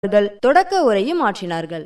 அவர்கள் தொடக்க உரையும் ஆற்றினார்கள்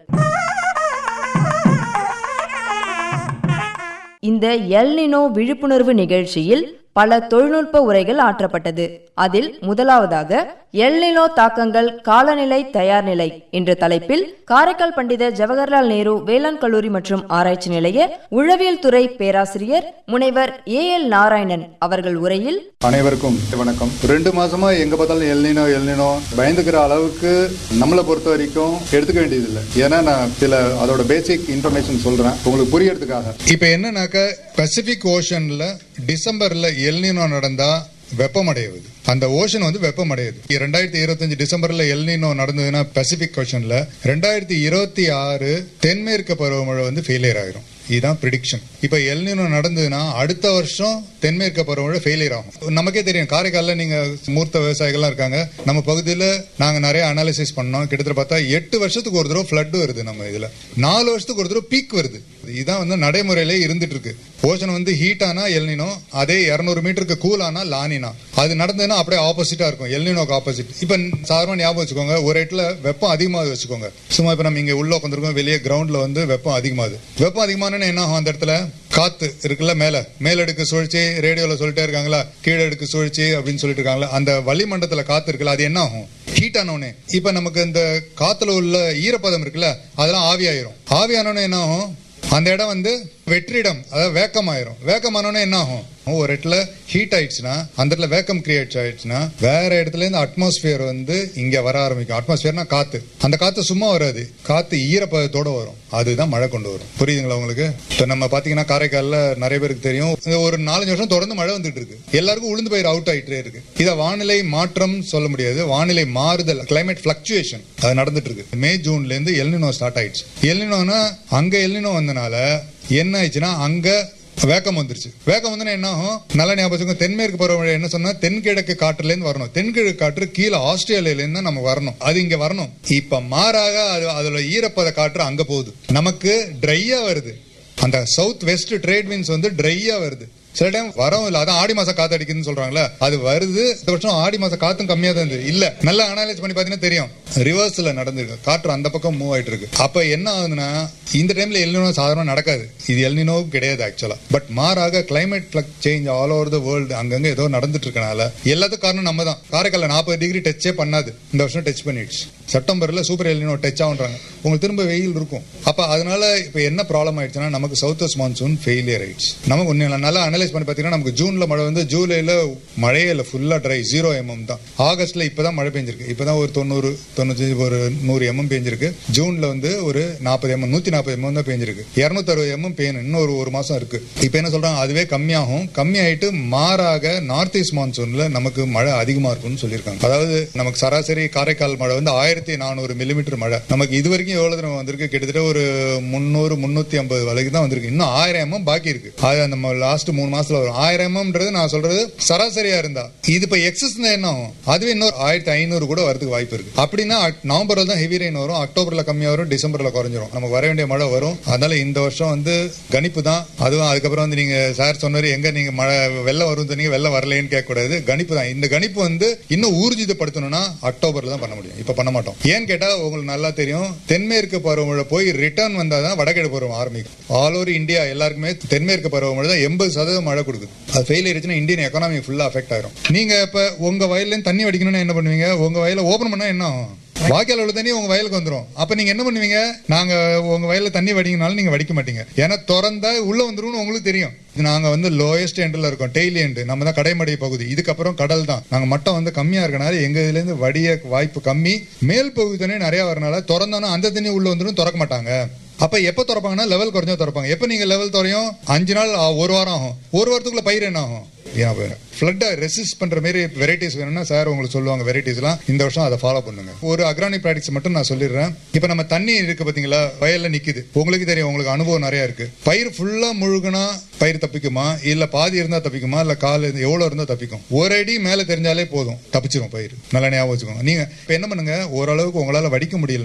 இந்த எல்னினோ விழிப்புணர்வு நிகழ்ச்சியில் பல தொழில்நுட்ப உரைகள் ஆற்றப்பட்டது அதில் முதலாவதாக எல்னினோ தாக்கங்கள் காலநிலை தயார்நிலை என்ற தலைப்பில் காரைக்கால் பண்டித ஜவஹர்லால் நேரு வேளாண் கல்லூரி மற்றும் ஆராய்ச்சி நிலைய உழவியல் துறை பேராசிரியர் முனைவர் ஏ எல் நாராயணன் அவர்கள் உரையில் அனைவருக்கும் வணக்கம் ரெண்டு மாசமா எங்க பார்த்தாலும் எல்னினோ எல்னினோ பயந்துக்கிற அளவுக்கு நம்மளை பொறுத்த வரைக்கும் எடுத்துக்க வேண்டியதில்லை ஏன்னா நான் சில அதோட பேசிக் இன்ஃபர்மேஷன் சொல்றேன் உங்களுக்கு புரியறதுக்காக இப்ப என்னன்னாக்க பசிபிக் ஓஷன்ல டிசம்பர்ல எல்னினோ நடந்தா வெப்பமடையுது அந்த ஓஷன் வந்து வெப்பமடையுது ரெண்டாயிரத்தி இருபத்தஞ்சு டிசம்பர்ல எல்னினோ நடந்ததுன்னா பசிபிக் ஓஷன்ல ரெண்டாயிரத்தி இருபத்தி ஆறு தென்மேற்கு பருவமழை வந்து ஃபெயிலியர் ஆயிரும் இதுதான் ப்ரிடிக்ஷன் இப்ப எல்னினோ நடந்ததுன்னா அடுத்த வருஷம் தென்மேற்கு பருவமழை ஃபெயிலியர் ஆகும் நமக்கே தெரியும் காரைக்காலில் நீங்க மூர்த்த விவசாயிகள்லாம் இருக்காங்க நம்ம பகுதியில் நாங்க நிறைய அனாலிசிஸ் பண்ணோம் கிட்டத்தட்ட பார்த்தா எட்டு வருஷத்துக்கு ஒரு தடவை ஃப்ளட் வருது நம்ம இதுல நாலு வருஷத்துக்கு ஒரு தடவை பீக் வருது இதான் வந்து நடைமுறையிலே இருந்துட்டு இருக்கு ஓஷன் வந்து ஹீட் ஆனா எல்னினோ அதே இருநூறு மீட்டருக்கு கூல் ஆனா லானினா அது நடந்ததுன்னா அப்படியே ஆப்போசிட்டா இருக்கும் எல்னினோக்கு ஆப்போசிட் இப்ப சாதாரண ஞாபகம் வச்சுக்கோங்க ஒரு இடத்துல வெப்பம் அதிகமாக வச்சுக்கோங்க சும்மா இப்ப நம்ம இங்க உள்ள உட்காந்துருக்கோம் வெளியே கிரவுண்ட்ல வந்து வெப்பம் அதிகமாகுது வெப்பம் அதிகமான என்ன ஆகும் அந்த இடத்துல காத்து இருக்குல்ல மேல மேலடுக்கு சுழற்சி ரேடியோல சொல்லிட்டே இருக்காங்களா கீழடுக்கு சுழற்சி அப்படின்னு சொல்லிட்டு இருக்காங்களா அந்த வளிமண்டலத்துல காத்து இருக்குல்ல அது என்ன ஆகும் ஹீட் ஆனோடனே இப்ப நமக்கு இந்த காத்துல உள்ள ஈரப்பதம் இருக்குல்ல அதெல்லாம் ஆவியாயிரும் ஆவியானோடனே என்ன ஆகும் அந்த இடம் வந்து வெற்றிடம் அதாவது வேக்கமாயிரும் வேக்கமானோடனே என்ன ஆகும் ஒரு இடத்துல ஹீட் ஆயிடுச்சுன்னா அந்த இடத்துல வேக்கம் கிரியேட் ஆயிடுச்சுன்னா வேற இடத்துல இருந்து அட்மாஸ்பியர் வந்து இங்க வர ஆரம்பிக்கும் அட்மாஸ்பியர்னா காத்து அந்த காத்து சும்மா வராது காத்து ஈரப்பதத்தோட வரும் அதுதான் மழை கொண்டு வரும் புரியுதுங்களா உங்களுக்கு இப்ப நம்ம பாத்தீங்கன்னா காரைக்கால்ல நிறைய பேருக்கு தெரியும் இது ஒரு நாலஞ்சு வருஷம் தொடர்ந்து மழை வந்துட்டு இருக்கு எல்லாருக்கும் உளுந்து பயிர் அவுட் ஆயிட்டே இருக்கு இத வானிலை மாற்றம் சொல்ல முடியாது வானிலை மாறுதல் கிளைமேட் பிளக்சுவேஷன் அது நடந்துட்டு இருக்கு மே ஜூன்ல இருந்து எல்னினோ ஸ்டார்ட் ஆயிடுச்சு எல்னினோனா அங்க எல்னினோ வந்தனால என்ன ஆயிடுச்சுன்னா அங்க வேக்கம் வந்துருச்சு வேக்கம் வந்து என்ன ஆகும் நல்ல ஞாபகம் தென்மேற்கு பருவமழை என்ன சொன்னா தென்கிழக்கு காற்றுல இருந்து வரணும் தென்கிழக்கு காற்று கீழே ஆஸ்திரேலியால இருந்து தான் நம்ம வரணும் அது இங்க வரணும் இப்ப மாறாக அது அதுல ஈரப்பத காற்று அங்க போகுது நமக்கு ட்ரையா வருது அந்த சவுத் வெஸ்ட் ட்ரேட் வின்ஸ் வந்து ட்ரையா வருது சில டைம் வரவும் இல்ல அதான் ஆடி மாசம் காத்து அடிக்குதுன்னு சொல்றாங்களே அது வருது இந்த வருஷம் ஆடி மாசம் காத்தும் கம்மியா தான் இருந்தது இல்ல நல்லா அனலைஸ் பண்ணி பாத்தீங்கன்னா தெரியும் ரிவர்ஸ்ல நடந்திருக்கு காற்று அந்த பக்கம் மூவ் ஆயிட்டு இருக்கு அப்ப என்ன ஆகுதுன்னா இந்த டைம்ல எல்னினோ சாதாரண நடக்காது இது எல்னினோவும் கிடையாது ஆக்சுவலா பட் மாறாக climate change all over the world அங்கங்க ஏதோ நடந்துட்டு இருக்கனால எல்லாத்துக்கும் காரணம் நம்ம தான் காரைக்கால நாற்பது டிகிரி டச்சே பண்ணாது இந்த வருஷம் டச் பண்ணிடுச்சு செப்டம்பர்ல சூப்பர் எல்னினோ டச் ஆகுன்றாங்க உங்களுக்கு திரும்ப வெயில் இருக்கும் அப்ப அதனால இப்ப என்ன ப்ராப்ளம் ஆயிடுச்சுன்னா நமக்கு சவுத் வெஸ்ட் மான்சூன் ஃபெயிலியர் ஆயிடுச்சு நமக்கு ஒன்னு நல்லா அனலைஸ் பண்ணி பாத்தீங்கன்னா நமக்கு ஜூன்ல மழை வந்து ஜூலைல மழையே இல்ல ஃபுல்லா ட்ரை ஜீரோ எம்எம் தான் ஆகஸ்ட்ல இப்பதான் மழை பெஞ்சிருக்கு இப்பதான் ஒரு தொண்ணூறு தொண்ணூத்தி ஒரு நூறு எம்எம் பெஞ்சிருக்கு ஜூன்ல வந்து ஒரு நாற்பது எம்எம் நூத்தி நாற்பது எம்எம் தான் பெஞ்சிருக்கு இருநூத்தி அறுபது எம்எம் பெய்யணும் இன்னும் ஒரு ஒரு மாசம் இருக்கு இப்ப என்ன சொல்றாங்க அதுவே கம்மியாகும் கம்மியாயிட்டு மாறாக நார்த் ஈஸ்ட் மான்சூன்ல நமக்கு மழை அதிகமா இருக்கும்னு சொல்லியிருக்காங்க அதாவது நமக்கு சராசரி காரைக்கால் மழை வந்து ஆயிரத்தி நானூறு மில்லிமீட்டர் மழை நமக்கு இது வரைக்கும் எவ்வளவு தூரம் வந்திருக்கு கிட்டத்தட்ட ஒரு முந்நூறு முன்னூத்தி ஐம்பது வரைக்கும் தான் வந்திருக்கு இன்னும் ஆயிரம் எம்எம் பாக்கி இருக்கு அது நம்ம லாஸ்ட் மூணு மாசத்துல வரும் ஆயிரம் எம்எம்ன்றது நான் சொல்றது சராசரியா இருந்தா இது இப்ப எக்ஸஸ் என்ன ஆகும் அதுவே இன்னொரு ஆயிரத்தி ஐநூறு கூட வரதுக்கு வாய்ப்பு இருக்கு அப்படின்னா அக்- நவம்பர்ல தான் ஹெவி ரெயின் வரும் அக்டோபர்ல கம்மியா வரும் டிசம்பர்ல குறைஞ்சிரும் நமக்கு வர வேண்டிய மழை வரும் அதனால இந்த வருஷம் வந்து கணிப்பு தான் அதுவும் அதுக்கப்புறம் வந்து நீங்க சார் சொன்னாரு எங்க நீங்க மழை வெள்ளம் வரும் சொன்னீங்க வெள்ளம் வரலையேன்னு கேட்க கூடாது கணிப்பு தான் இந்த கணிப்பு வந்து இன்னும் ஊர்ஜிதப்படுத்தணும்னா அக்டோபர்ல தான் பண்ண முடியும் இப்ப பண்ண மாட்டோம் ஏன்னு கேட்டா உங்களுக்கு நல்லா தெரியும் தென்மேற்கு பருவமழை போய் ரிட்டர்ன் வந்தாதான் வடகிழக்கு பருவம் ஆரம்பிக்கும் ஆல் ஓவர் இந்தியா எல்லாருக்குமே தென்மேற்கு பருவமழை தான் எண்பது சதவீதம் மழை கொடுக்குது அது ஃபெயில் ஆயிடுச்சுன்னா இந்தியன் எக்கானமி ஃபுல்லா அஃபெக்ட் ஆயிரும் நீங்க இப்ப உங்க வயல்ல இருந்து தண்ணி வடிக்கணும்னா என்ன பண்ணுவீங்க உங்க வயல ஓபன் பண்ணா என்ன ஆகும் வாய்க்கால் உள்ள தண்ணி உங்க வயலுக்கு வந்துரும் அப்ப நீங்க என்ன பண்ணுவீங்க நாங்க உங்க வயல்ல தண்ணி வடிங்கனாலும் நீங்க வடிக்க மாட்டீங்க ஏன்னா திறந்தா உள்ள வந்துரும்னு உங்களுக்கு தெரியும் இது நாங்க வந்து லோயஸ்ட் எண்ட்ல இருக்கோம் டெய்லி எண்டு நம்ம தான் கடைமடை பகுதி இதுக்கப்புறம் கடல் தான் நாங்க மட்டம் வந்து கம்மியா இருக்கனால எங்க இதுல இருந்து வடிய வாய்ப்பு கம்மி மேல் பகுதி தண்ணி நிறைய வரனால திறந்தோன்னா அந்த தண்ணி உள்ள வந்துரும் திறக்க மாட்டாங்க அப்ப எப்ப திறப்பாங்கன்னா லெவல் குறைஞ்சா திறப்பாங்க எப்ப நீங்க லெவல் குறையும் அஞ்சு நாள் ஆ, ஒரு வாரம் ஆகும் ஒரு வாரத்துக்குள்ள பயிர் என்ன ஆகும் ஃபிளட்டை ரெசிஸ்ட் பண்ற மாதிரி வெரைட்டிஸ் வேணும்னா சார் உங்களுக்கு சொல்லுவாங்க வெரைட்டிஸ்லாம் இந்த வருஷம் அதை ஃபாலோ பண்ணுங்க ஒரு அக்ரானிக் ப்ராடக்ட்ஸ் மட்டும் நான் சொல்லிடுறேன் இப்போ நம்ம தண்ணி இருக்கு பாத்தீங்களா வயல்ல நிக்குது உங்களுக்கு தெரியும் உங்களுக்கு அனுபவம் நிறைய இருக்கு பயிர் ஃபுல்லா முழுகுனா பயிர் தப்பிக்குமா இல்ல பாதி இருந்தா தப்பிக்குமா இல்ல கால் இருந்து- எவ்வளவு இருந்தா தப்பிக்கும் ஒரு அடி மேல தெரிஞ்சாலே போதும் தப்பிச்சிரும் பயிர் நல்லா ஞாபகம் வச்சுக்கோங்க நீங்க இப்ப என்ன பண்ணுங்க ஓரளவுக்கு உங்களால வடிக்க முடியலன்னா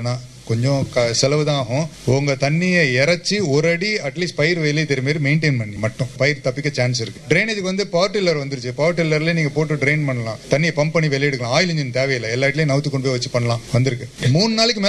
கொஞ்சம் க- செலவு தான் ஆகும் உங்க தண்ணியை இறைச்சி ஒரு அடி அட்லீஸ்ட் பயிர் வெளியே தெரியும் மாதிரி மெயின்டைன் பண்ணி மட்டும் பயிர் தப்பிக்க சான்ஸ் இருக்கு ட்ரைனேஜுக்கு வந்து பவர் டில்லர் வந்துருச்சு பவர் டில்லர்ல நீங்க போட்டு ட்ரெயின் பண்ணலாம் தண்ணியை பம்ப் பண்ணி வெளியே எடுக்கலாம் ஆயில் இன்ஜின் தேவையில்லை எல்லா இடத்துலயும் நவுத்து கொண்டு போய் வச்சு பண்ணலாம் வந்திருக்கு மூணு நாளைக்கு மேல